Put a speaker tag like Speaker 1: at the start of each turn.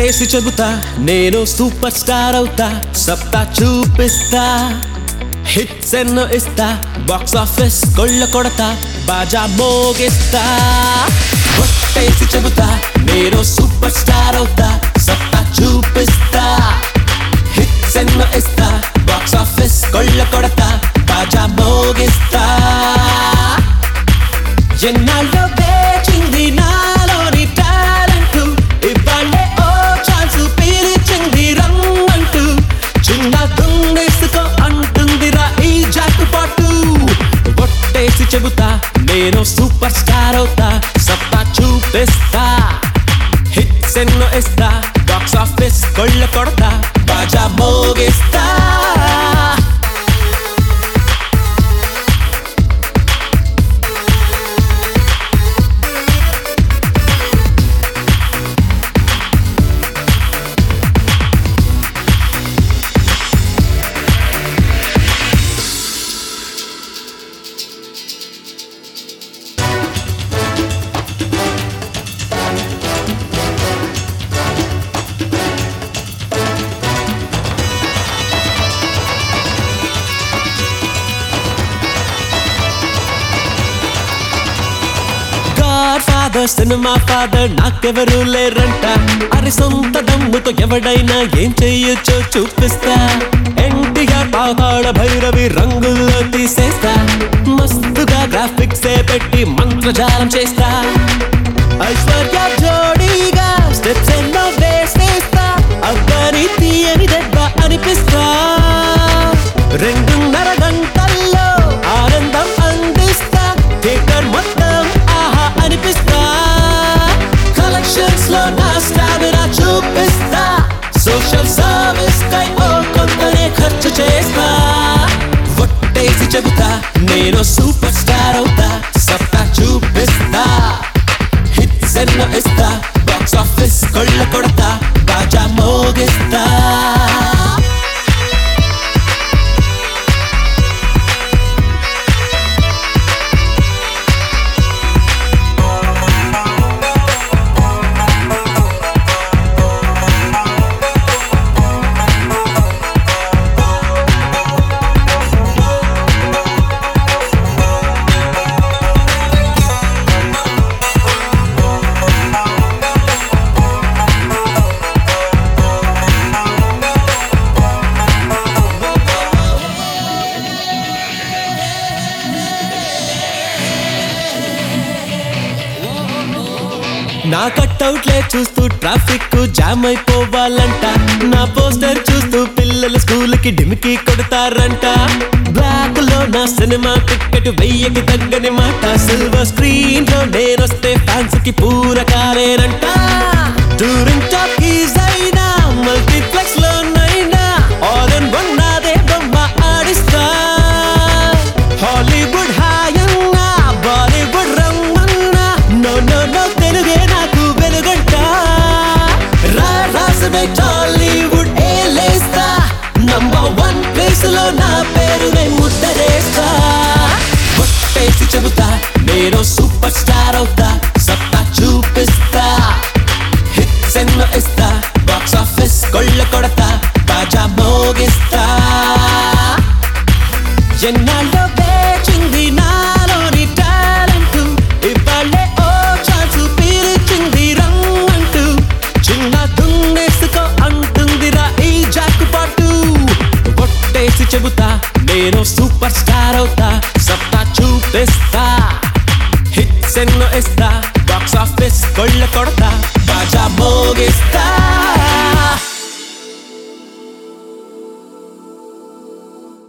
Speaker 1: ఒట్టేసి చెబుతా నేను సూపర్ స్టార్ అవుతా సప్తా చూపిస్తా హిట్స్ ఎన్నో ఇస్తా బాక్స్ ఆఫీస్ కొళ్ళ కొడతా బాజా మోగిస్తా ఒట్టేసి చెబుతా నేను సూపర్ స్టార్ అవుతా సప్తా చూపిస్తా హిట్స్ ఎన్నో ఇస్తా బాక్స్ ఆఫీస్ కొళ్ళ కొడతా బాజా మోగిస్తా ఎన్నాళ్ళో వేచింది నాలోని టాలెంట్ ఇవ్వాలే ఓ ఛాన్స్ పిలిచింది రమ్మంటూ చిన్న దుండేసుకో అంటుందిరా ఈ జాకు పాటు ఒట్టేసి చెబుతా నేను సూపర్ స్టార్ అవుతా సత్తా చూపిస్తా హిట్స్ ఎన్నో ఇస్తా బాక్స్ ఆఫీస్ కొళ్ళ కొడతా బాజా మోగిస్తా గాడ్ ఫాదర్ సినిమా ఫాదర్ నాకెవరు లేరంట అరి సొంత దమ్ముతో ఎవడైనా ఏం చెయ్యొచ్చో చూపిస్తా ఎన్టీఆర్ పాతాళ భైరవి రంగుల్లో తీసేస్తా మస్తుగా గ్రాఫిక్స్ పెట్టి మంత్రజాలం చేస్తా ఐశ్వర్య జోడీగా స్టెప్స్ ఎన్నో వేసేస్తా అక్కని తీయని దెబ్బ అనిపిస్తా రెండున్నర గంటల్లో ఆనందం అందిస్తా థియేటర్ మొత్తం ఆహా అనిపిస్తా కలెక్షన్స్ లో నా స్టామినా చూపిస్తా సోషల్ సర్వీస్ కై ఓ కొంతనే ఖర్చు చేస్తా ఒట్టేసి చెబుతా నేను సూపర్ స్టార్ అవుతా సత్తా చూపిస్తా హిట్స్ ఎన్నో ఇస్తా బాక్స్ ఆఫీస్ కొళ్ళ కొడతా బాజా మోగిస్తా నా కట్అవుట్లే చూస్తూ ట్రాఫిక్ జామ్ అయిపోవాలంట నా పోస్టర్ చూస్తూ పిల్లలు స్కూల్ కి డిమికి కొడతారంట బ్లాక్ లో నా సినిమా టికెట్ వెయ్యకి తగ్గని మాట సిల్వర్ స్క్రీన్ లో నేనొస్తే ఫ్యాన్స్ కి పూరకాలేనంట టూరింగ్ టాకీస్ అయినా మల్టీప్లెక్స్ లో నైనా ఆల్ ఇన్ వన్ నాదే బొమ్మ ఆడిస్తా హాలీవుడ్ హాయన్నా బాలీవుడ్ రమ్మన్నా నో నో నో తెలుగే నాకు వెలుగంట రా రాసమే టాలీవుడ్ ఏలేస్తా నంబర్ వన్ ప్లేస్ లో నా పేరునే ముద్దరేస్తా ఒట్టేసి చెబుతా నేను సూపర్ స్టార్ అవుతా సత్తా చూపిస్తా హిట్స్ ఎన్నో ఇస్తా బాక్స్ ఆఫీస్ కొళ్ళ కొడతా బాజా మోగిస్తా ఎన్నాళ్ళో వేచింది నాలోని టాలెంట్ ఇవ్వాలే ఓ ఛాన్స్ పిలిచింది రమ్మంటూ చిన్న దున్నేసుకో అంటుందిరా ఈ జాకు పాటు ఒట్టేసి చెబుతా నేను సూపర్ స్టార్ అవుతా సత్తా చూపిస్తా హిట్స్ ఎన్నో ఇస్తా బాక్స్ ఆఫీస్ కొళ్ళ కొడతా బాజా మోగిస్తా